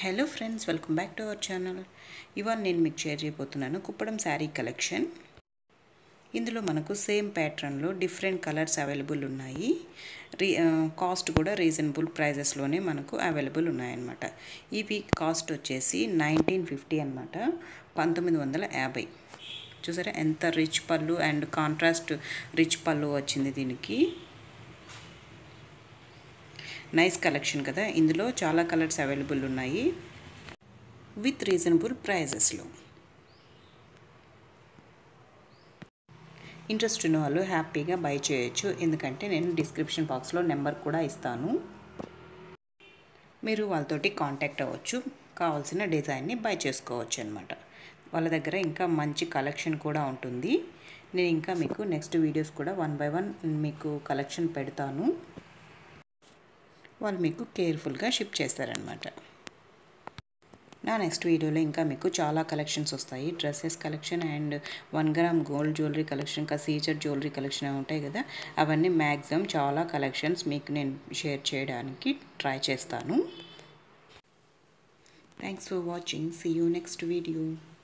hello friends welcome back to our channel ఇవాళ నేను మీకు షేర్ చేయబోతున్నాను కుప్పడం శారీ కలెక్షన్ ఇందులో మనకు సేమ్ ప్యాటర్న్లో డిఫరెంట్ కలర్స్ అవైలబుల్ ఉన్నాయి రీ కాస్ట్ కూడా రీజనబుల్ ప్రైజెస్లోనే మనకు అవైలబుల్ ఉన్నాయన్నమాట ఇవి కాస్ట్ వచ్చేసి నైన్టీన్ ఫిఫ్టీ అనమాట పంతొమ్మిది వందల యాభై చూసారా ఎంత రిచ్ పళ్ళు అండ్ కాంట్రాస్ట్ రిచ్ పళ్ళు వచ్చింది దీనికి నైస్ కలెక్షన్ కదా ఇందులో చాలా కలర్స్ అవైలబుల్ ఉన్నాయి విత్ రీజనబుల్ ప్రైజెస్లో ఇంట్రెస్ట్ ఉన్న వాళ్ళు హ్యాపీగా బై చేయొచ్చు ఎందుకంటే నేను డిస్క్రిప్షన్ బాక్స్లో నెంబర్ కూడా ఇస్తాను మీరు వాళ్ళతోటి కాంటాక్ట్ అవ్వచ్చు కావాల్సిన డిజైన్ని బై చేసుకోవచ్చు అనమాట వాళ్ళ దగ్గర ఇంకా మంచి కలెక్షన్ కూడా ఉంటుంది నేను ఇంకా మీకు నెక్స్ట్ వీడియోస్ కూడా వన్ బై వన్ మీకు కలెక్షన్ పెడతాను వాళ్ళు మీకు కేర్ఫుల్గా షిప్ చేస్తారనమాట నా నెక్స్ట్ వీడియోలో ఇంకా మీకు చాలా కలెక్షన్స్ వస్తాయి dresses collection and one gram gold jewellery collection ఇంకా సీజర్ జ్యువెలరీ కలెక్షన్ ఉంటాయి కదా అవన్నీ మ్యాక్సిమం చాలా కలెక్షన్స్ మీకు నేను షేర్ చేయడానికి ట్రై చేస్తాను thanks for watching see you next video